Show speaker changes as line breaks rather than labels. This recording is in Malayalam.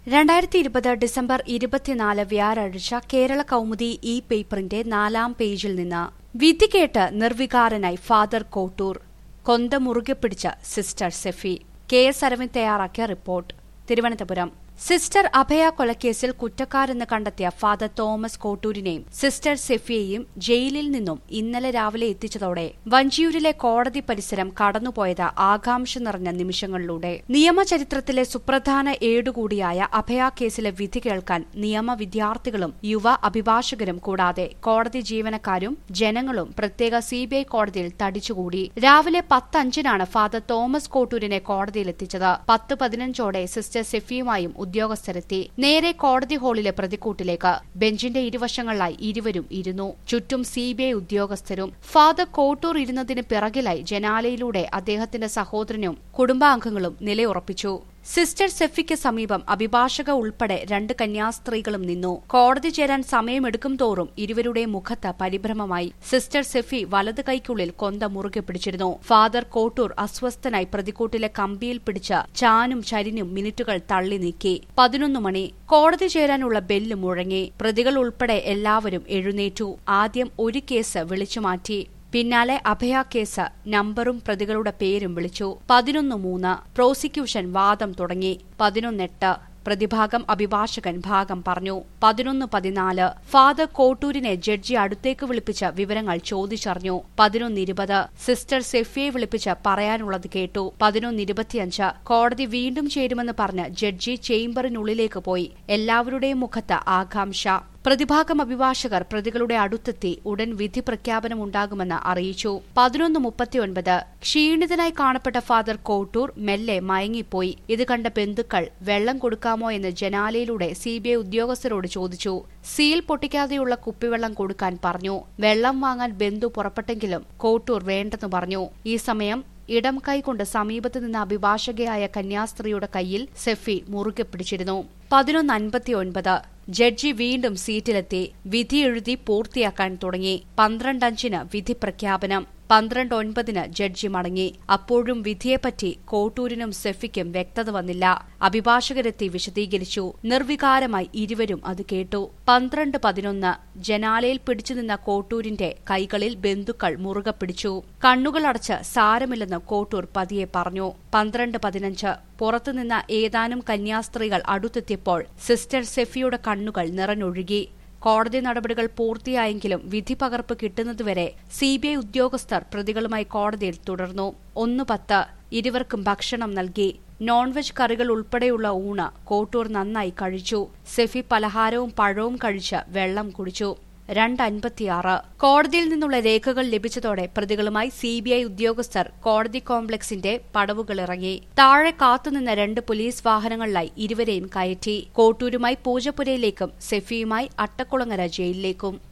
രണ്ടായിരത്തി ഇരുപത് ഡിസംബർ ഇരുപത്തിനാല് വ്യാഴാഴ്ച കേരള കൗമുദി ഇ പേപ്പറിന്റെ നാലാം പേജിൽ നിന്ന് വിധി കേട്ട് നിർവികാരനായി ഫാദർ കോട്ടൂർ കൊന്ത മുറുകെ പിടിച്ച sister Sephy K S Aravind തയ്യാറാക്കിയ റിപ്പോർട്ട് തിരുവനന്തപുരം സിസ്റ്റർ അഭയ കൊലക്കേസിൽ കുറ്റക്കാരെന്ന് കണ്ടെത്തിയ ഫാദർ തോമസ് കോട്ടൂരിനെയും സിസ്റ്റർ സെഫിയെയും ജയിലിൽ നിന്നും ഇന്നലെ രാവിലെ എത്തിച്ചതോടെ വഞ്ചിയൂരിലെ കോടതി പരിസരം കടന്നുപോയത് ആകാംക്ഷ നിറഞ്ഞ നിമിഷങ്ങളിലൂടെ നിയമചരിത്രത്തിലെ സുപ്രധാന ഏടുകൂടിയായ അഭയ കേസിലെ വിധി കേൾക്കാൻ നിയമ വിദ്യാർത്ഥികളും യുവ അഭിഭാഷകരും കൂടാതെ കോടതി ജീവനക്കാരും ജനങ്ങളും പ്രത്യേക സിബിഐ കോടതിയിൽ തടിച്ചുകൂടി രാവിലെ പത്തഞ്ചിനാണ് ഫാദർ തോമസ് കോട്ടൂരിനെ കോടതിയിലെത്തിച്ചത് പത്ത് പതിനഞ്ചോടെ സിസ്റ്റർ സെഫിയുമായും ഉദ്യോഗസ്ഥരെത്തി നേരെ കോടതി ഹാളിലെ പ്രതിക്കൂട്ടിലേക്ക് ബെഞ്ചിന്റെ ഇരുവശങ്ങളിലായി ഇരുവരും ഇരുന്നു ചുറ്റും സിബിഐ ഉദ്യോഗസ്ഥരും ഫാദർ കോട്ടൂർ ഇരുന്നതിന് പിറകിലായി ജനാലയിലൂടെ അദ്ദേഹത്തിന്റെ സഹോദരനും കുടുംബാംഗങ്ങളും നിലയുറപ്പിച്ചു സിസ്റ്റർ സെഫിക്ക് സമീപം അഭിഭാഷക ഉൾപ്പെടെ രണ്ട് കന്യാസ്ത്രീകളും നിന്നു കോടതി ചേരാൻ സമയമെടുക്കും തോറും ഇരുവരുടെ മുഖത്ത് പരിഭ്രമമായി സിസ്റ്റർ സെഫി വലത് കൈക്കുള്ളിൽ കൊന്ത മുറുകെ പിടിച്ചിരുന്നു ഫാദർ കോട്ടൂർ അസ്വസ്ഥനായി പ്രതിക്കൂട്ടിലെ കമ്പിയിൽ പിടിച്ച് ചാനും ചരിനും മിനിറ്റുകൾ തള്ളി നീക്കി പതിനൊന്ന് മണി കോടതി ചേരാനുള്ള ബെല്ല് മുഴങ്ങി പ്രതികൾ ഉൾപ്പെടെ എല്ലാവരും എഴുന്നേറ്റു ആദ്യം ഒരു കേസ് വിളിച്ചുമാറ്റി പിന്നാലെ അഭയ കേസ് നമ്പറും പ്രതികളുടെ പേരും വിളിച്ചു പതിനൊന്ന് മൂന്ന് പ്രോസിക്യൂഷൻ വാദം തുടങ്ങി പതിനൊന്നെട്ട് പ്രതിഭാഗം അഭിഭാഷകൻ ഭാഗം പറഞ്ഞു പതിനൊന്ന് പതിനാല് ഫാദർ കോട്ടൂരിനെ ജഡ്ജി അടുത്തേക്ക് വിളിപ്പിച്ച വിവരങ്ങൾ ചോദിച്ചറിഞ്ഞു പതിനൊന്ന് ഇരുപത് സിസ്റ്റർ സെഫിയെ വിളിപ്പിച്ച് പറയാനുള്ളത് കേട്ടു പതിനൊന്ന് ഇരുപത്തിയഞ്ച് കോടതി വീണ്ടും ചേരുമെന്ന് പറഞ്ഞ് ജഡ്ജി ചേംബറിനുള്ളിലേക്ക് പോയി എല്ലാവരുടെയും മുഖത്ത് ആകാംക്ഷ പ്രതിഭാഗം അഭിഭാഷകർ പ്രതികളുടെ അടുത്തെത്തി ഉടൻ വിധി പ്രഖ്യാപനമുണ്ടാകുമെന്ന് അറിയിച്ചു പതിനൊന്ന് മുപ്പത്തിയൊൻപത് ക്ഷീണിതനായി കാണപ്പെട്ട ഫാദർ കോട്ടൂർ മെല്ലെ മയങ്ങിപ്പോയി ഇത് കണ്ട ബന്ധുക്കൾ വെള്ളം കൊടുക്കാമോ എന്ന് ജനാലയിലൂടെ സിബിഐ ഉദ്യോഗസ്ഥരോട് ചോദിച്ചു സീൽ പൊട്ടിക്കാതെയുള്ള കുപ്പിവെള്ളം കൊടുക്കാൻ പറഞ്ഞു വെള്ളം വാങ്ങാൻ ബന്ധു പുറപ്പെട്ടെങ്കിലും കോട്ടൂർ വേണ്ടെന്ന് പറഞ്ഞു ഈ സമയം ഇടം കൈകൊണ്ട് സമീപത്ത് നിന്ന് അഭിഭാഷകയായ കന്യാസ്ത്രീയുടെ കയ്യിൽ സെഫി മുറുകെ പിടിച്ചിരുന്നു പതിനൊന്ന് അൻപത്തിയൊൻപത് ജഡ്ജി വീണ്ടും സീറ്റിലെത്തി വിധി എഴുതി പൂർത്തിയാക്കാൻ തുടങ്ങി പന്ത്രണ്ടഞ്ചിന് വിധി പ്രഖ്യാപനം പന്ത്രണ്ട് ഒൻപതിന് ജഡ്ജി മടങ്ങി അപ്പോഴും വിധിയെപ്പറ്റി കോട്ടൂരിനും സെഫിക്കും വ്യക്തത വന്നില്ല അഭിഭാഷകരെത്തി വിശദീകരിച്ചു നിർവികാരമായി ഇരുവരും അത് കേട്ടു പന്ത്രണ്ട് പതിനൊന്ന് ജനാലയിൽ പിടിച്ചുനിന്ന കോട്ടൂരിന്റെ കൈകളിൽ ബന്ധുക്കൾ മുറുകെ പിടിച്ചു കണ്ണുകളടച്ച് സാരമില്ലെന്ന് കോട്ടൂർ പതിയെ പറഞ്ഞു പന്ത്രണ്ട് പതിനഞ്ച് പുറത്തുനിന്ന ഏതാനും കന്യാസ്ത്രീകൾ അടുത്തെത്തിയപ്പോൾ സിസ്റ്റർ സെഫിയുടെ കണ്ണുകൾ നിറഞ്ഞൊഴുകി കോടതി നടപടികൾ പൂർത്തിയായെങ്കിലും വിധി പകർപ്പ് കിട്ടുന്നതുവരെ സിബിഐ ഉദ്യോഗസ്ഥർ പ്രതികളുമായി കോടതിയിൽ തുടർന്നു ഒന്ന് പത്ത് ഇരുവർക്കും ഭക്ഷണം നൽകി നോൺവെജ് കറികൾ ഉൾപ്പെടെയുള്ള ഊണ് കോട്ടൂർ നന്നായി കഴിച്ചു സെഫി പലഹാരവും പഴവും കഴിച്ച് വെള്ളം കുടിച്ചു രണ്ട് അൻപത്തിയാറ് കോടതിയിൽ നിന്നുള്ള രേഖകൾ ലഭിച്ചതോടെ പ്രതികളുമായി സിബിഐ ഉദ്യോഗസ്ഥർ കോടതി കോംപ്ലക്സിന്റെ പടവുകളിറങ്ങി താഴെ കാത്തുനിന്ന രണ്ട് പോലീസ് വാഹനങ്ങളിലായി ഇരുവരെയും കയറ്റി കോട്ടൂരുമായി പൂജപ്പുരയിലേക്കും സെഫിയുമായി അട്ടക്കുളങ്ങര ജയിലിലേക്കും